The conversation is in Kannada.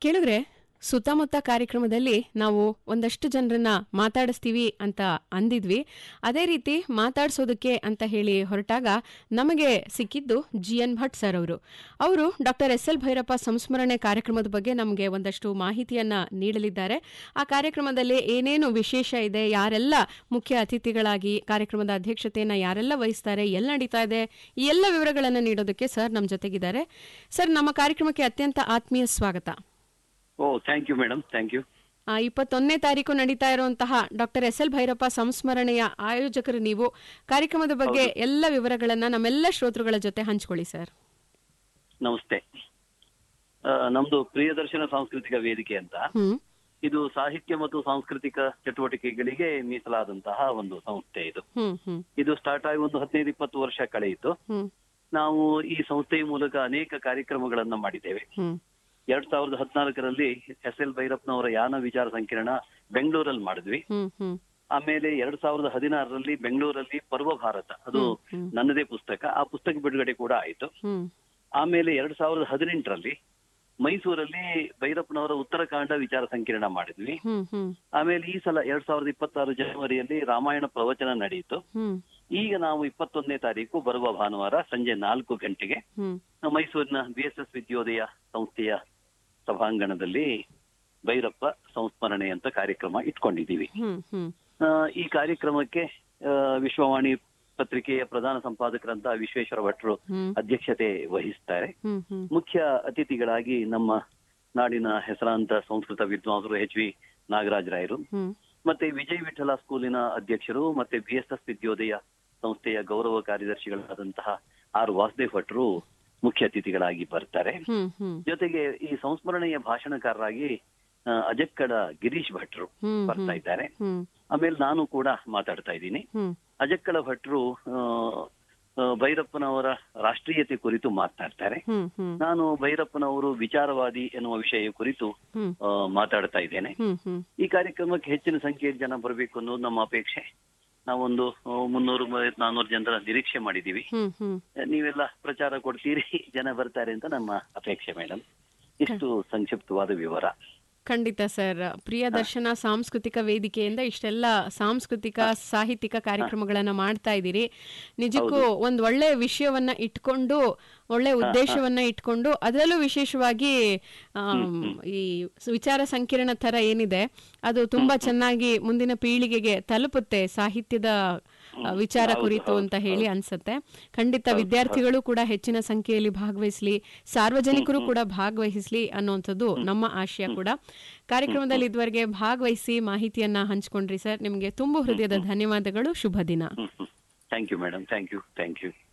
ಕೇಳಿದ್ರೆ ಸುತ್ತಮುತ್ತ ಕಾರ್ಯಕ್ರಮದಲ್ಲಿ ನಾವು ಒಂದಷ್ಟು ಜನರನ್ನ ಮಾತಾಡಿಸ್ತೀವಿ ಅಂತ ಅಂದಿದ್ವಿ ಅದೇ ರೀತಿ ಮಾತಾಡಿಸೋದಕ್ಕೆ ಅಂತ ಹೇಳಿ ಹೊರಟಾಗ ನಮಗೆ ಸಿಕ್ಕಿದ್ದು ಜಿ ಎನ್ ಭಟ್ ಸರ್ ಅವರು ಅವರು ಡಾಕ್ಟರ್ ಎಸ್ ಎಲ್ ಭೈರಪ್ಪ ಸಂಸ್ಮರಣೆ ಕಾರ್ಯಕ್ರಮದ ಬಗ್ಗೆ ನಮಗೆ ಒಂದಷ್ಟು ಮಾಹಿತಿಯನ್ನ ನೀಡಲಿದ್ದಾರೆ ಆ ಕಾರ್ಯಕ್ರಮದಲ್ಲಿ ಏನೇನು ವಿಶೇಷ ಇದೆ ಯಾರೆಲ್ಲ ಮುಖ್ಯ ಅತಿಥಿಗಳಾಗಿ ಕಾರ್ಯಕ್ರಮದ ಅಧ್ಯಕ್ಷತೆಯನ್ನ ಯಾರೆಲ್ಲ ವಹಿಸ್ತಾರೆ ಎಲ್ಲಿ ನಡೀತಾ ಇದೆ ಈ ಎಲ್ಲ ವಿವರಗಳನ್ನು ನೀಡೋದಕ್ಕೆ ಸರ್ ನಮ್ಮ ಜೊತೆಗಿದ್ದಾರೆ ಸರ್ ನಮ್ಮ ಕಾರ್ಯಕ್ರಮಕ್ಕೆ ಅತ್ಯಂತ ಆತ್ಮೀಯ ಸ್ವಾಗತ oh thank you madam thank you ಆ, ಇಪ್ಪತ್ತೊಂದನೇ ತಾರೀಕು ನಡೀತಾ ಇರುವಂತಹ ಡಾಕ್ಟರ್ ಎಸ್ ಎಲ್ ಭೈರಪ್ಪ ಸಂಸ್ಮರಣೆಯ ಆಯೋಜಕರು ನೀವು ಕಾರ್ಯಕ್ರಮದ ಬಗ್ಗೆ ಎಲ್ಲ ವಿವರಗಳನ್ನ ನಮ್ಮೆಲ್ಲ ಶ್ರೋತೃಗಳ ಜೊತೆ ಹಂಚ್ಕೊಳ್ಳಿ ಸರ್ ನಮಸ್ತೆ ಆ, ನಮ್ದು ಪ್ರಿಯದರ್ಶನ ಸಾಂಸ್ಕೃತಿಕ ವೇದಿಕೆ ಅಂತ ಹ್ಮ್ ಇದು ಸಾಹಿತ್ಯ ಮತ್ತು ಸಾಂಸ್ಕೃತಿಕ ಚಟುವಟಿಕೆಗಳಿಗೆ ಮೀಸಲಾದಂತಹ ಒಂದು ಸಂಸ್ಥೆ ಇದು ಹ್ಮ್ ಹ್ಮ್ ಇದು ಸ್ಟಾರ್ಟ್ ಆಗಿ ಒಂದು ಹದಿನೈದು ಇಪ್ಪತ್ತು ವರ್ಷ ಕಳೆಯಿತು ಹ್ಮ್ ನಾವು ಈ ಸಂಸ್ಥೆಯ ಮೂಲಕ ಅನೇಕ ಕಾರ್ಯಕ್ರಮಗಳನ್ನ ಮಾಡಿದ್ದೇವೆ ಹ್ಮ್ ಎರಡ್ ಸಾವಿರದ ಹದಿನಾಲ್ಕರಲ್ಲಿ ಎಸ್ ಎಲ್ ಭೈರಪ್ಪನವರ ಯಾನ ವಿಚಾರ ಸಂಕಿರಣ ಬೆಂಗಳೂರಲ್ಲಿ ಮಾಡಿದ್ವಿ ಹ್ಮ್ ಹ್ಮ್ ಆಮೇಲೆ ಎರಡ್ ಸಾವಿರದ ಹದಿನಾರರಲ್ಲಿ ಬೆಂಗಳೂರಲ್ಲಿ ಪರ್ವ ಭಾರತ ಅದು ಹ್ಮ್. ನನ್ನದೇ ಪುಸ್ತಕ ಆ ಪುಸ್ತಕ ಬಿಡುಗಡೆ ಕೂಡ ಆಯಿತು ಹ್ಮ್ ಆಮೇಲೆ ಎರಡ್ ಸಾವಿರದ ಹದಿನೆಂಟರಲ್ಲಿ ಮೈಸೂರಲ್ಲಿ ಭೈರಪ್ಪನವರ ಉತ್ತರಾಖಂಡ ವಿಚಾರ ಸಂಕಿರಣ ಮಾಡಿದ್ವಿ ಹ್ಮ್ ಹ್ಮ್ ಆಮೇಲೆ ಈ ಸಲ ಎರಡ್ ಸಾವಿರದ ಇಪ್ಪತ್ತಾರು ಜನವರಿಯಲ್ಲಿ ರಾಮಾಯಣ ಪ್ರವಚನ ನಡೆಯಿತು ಹ್ಮ್ ಈಗ ನಾವು ಇಪ್ಪತ್ತೊಂದನೇ ತಾರೀಕು ಬರುವ ಭಾನುವಾರ ಸಂಜೆ ನಾಲ್ಕು ಗಂಟೆಗೆ ಹ್ಮ್ ಮೈಸೂರಿನ ಬಿ ಎಸ್ ಎಸ್ ವಿದ್ಯೋದಯ ಸಂಸ್ಥೆಯ ಸಭಾಂಗಣದಲ್ಲಿ ಭೈರಪ್ಪ ಸಂಸ್ಮರಣೆ ಅಂತ ಕಾರ್ಯಕ್ರಮ ಇಟ್ಕೊಂಡಿದ್ದೀವಿ ಹ್ಮ್ ಹ್ಮ್ ಆ, ಈ ಕಾರ್ಯಕ್ರಮಕ್ಕೆ ಆ, ವಿಶ್ವವಾಣಿ ಪತ್ರಿಕೆಯ ಪ್ರಧಾನ ಸಂಪಾದಕರಂತ ವಿಶ್ವೇಶ್ವರ ಭಟ್ರು ಹ್ಮ್ ಅಧ್ಯಕ್ಷತೆ ವಹಿಸ್ತಾರೆ ಹ್ಮ್ ಹ್ಮ್ ಮುಖ್ಯ ಅತಿಥಿಗಳಾಗಿ ನಮ್ಮ ನಾಡಿನ ಹೆಸರಾಂತ ಸಂಸ್ಕೃತ ವಿದ್ವಾಂಸರು ಎಚ್ ವಿ ನಾಗರಾಜ್ ರಾಯರು ಹ್ಮ್ ಮತ್ತೆ ವಿಜಯ್ ವಿಠಲ ಸ್ಕೂಲಿನ ಅಧ್ಯಕ್ಷರು ಮತ್ತೆ ಬಿ ಎಸ್ ಎಸ್ ವಿದ್ಯೋದಯ ಸಂಸ್ಥೆಯ ಗೌರವ ಕಾರ್ಯದರ್ಶಿಗಳಾದಂತಹ ಆರ್ ವಾಸುದೇವ್ ಭಟ್ರು ಮುಖ್ಯ ಅತಿಥಿಗಳಾಗಿ ಬರ್ತಾರೆ ಹ್ಮ್ ಹ್ಮ್ ಜೊತೆಗೆ ಈ ಸಂಸ್ಮರಣೆಯ ಭಾಷಣಕಾರರಾಗಿ ಆ, ಅಜಕ್ಕಡ ಗಿರೀಶ್ ಭಟ್ರು ಹ್ಮ್ ಬರ್ತಾ ಇದ್ದಾರೆ ಹ್ಮ್ ಆಮೇಲೆ ನಾನು ಕೂಡ ಮಾತಾಡ್ತಾ ಇದ್ದೀನಿ ಹ್ಮ್ ಅಜಕ್ಕಳ ಭಟ್ರು ಆ, ಆ, ಭೈರಪ್ಪನವರ ರಾಷ್ಟ್ರೀಯತೆ ಕುರಿತು ಮಾತನಾಡ್ತಾರೆ ಹ್ಮ್ ಹ್ಮ್ ನಾನು ಭೈರಪ್ಪನವರು ವಿಚಾರವಾದಿ ಎನ್ನುವ ವಿಷಯ ಕುರಿತು ಹ್ಮ್ ಆ, ಮಾತಾಡ್ತಾ ಇದ್ದೇನೆ ಹ್ಮ್ ಹ್ಮ್ ಈ ಕಾರ್ಯಕ್ರಮಕ್ಕೆ ಹೆಚ್ಚಿನ ಸಂಖ್ಯೆಯ ಜನ ಬರಬೇಕು ಅನ್ನೋದು ನಮ್ಮ ಅಪೇಕ್ಷೆ ನಾವೊಂದು ಆ, ಮುನ್ನೂರು ನಾನ್ನೂರು ಜನರ ನಿರೀಕ್ಷೆ ಮಾಡಿದೀವಿ ಹ್ಮ್ ಹ್ಮ್ ನೀವೆಲ್ಲ ಪ್ರಚಾರ ಕೊಡ್ತೀರಿ ಜನ ಬರ್ತಾರೆ ಅಂತ ನಮ್ಮ ಅಪೇಕ್ಷೆ ಮೇಡಮ್ ಇಷ್ಟು ಸಂಕ್ಷಿಪ್ತವಾದ ವಿವರ ಖಂಡಿತ ಸರ್ ಪ್ರಿಯ ದರ್ಶನ ಸಾಂಸ್ಕೃತಿಕ ವೇದಿಕೆಯಿಂದ ಇಷ್ಟೆಲ್ಲ ಸಾಂಸ್ಕೃತಿಕ ಸಾಹಿತ್ಯಿಕ ಕಾರ್ಯಕ್ರಮಗಳನ್ನ ಮಾಡ್ತಾ ಇದ್ದೀರಿ ನಿಜಕ್ಕೂ ಒಂದ್ ಒಳ್ಳೆ ವಿಷಯವನ್ನ ಇಟ್ಕೊಂಡು ಒಳ್ಳೆ ಉದ್ದೇಶವನ್ನ ಇಟ್ಕೊಂಡು ಅದರಲ್ಲೂ ವಿಶೇಷವಾಗಿ ಆಮ್, ಈ ವಿಚಾರ ಸಂಕಿರಣ ತರ ಏನಿದೆ ಅದು ತುಂಬಾ ಚೆನ್ನಾಗಿ ಮುಂದಿನ ಪೀಳಿಗೆಗೆ ತಲುಪುತ್ತೆ ಸಾಹಿತ್ಯದ ಆ, ವಿಚಾರ ಕುರಿತು ಅಂತ ಹೇಳಿ ಅನ್ಸುತ್ತೆ ಖಂಡಿತ ವಿದ್ಯಾರ್ಥಿಗಳು ಕೂಡ ಹೆಚ್ಚಿನ ಸಂಖ್ಯೆಯಲ್ಲಿ ಭಾಗವಹಿಸ್ಲಿ ಸಾರ್ವಜನಿಕರು ಕೂಡ ಭಾಗವಹಿಸ್ಲಿ ಅನ್ನುವಂಥದ್ದು ನಮ್ಮ ಆಶಯ ಕೂಡ ಕಾರ್ಯಕ್ರಮದಲ್ಲಿ ಇದುವರೆಗೆ ಭಾಗವಹಿಸಿ ಮಾಹಿತಿಯನ್ನ ಹಂಚ್ಕೊಂಡ್ರಿ ಸರ್ ನಿಮ್ಗೆ ತುಂಬು ಹೃದಯದ ಧನ್ಯವಾದಗಳು ಶುಭ ದಿನ thank you madam thank you thank you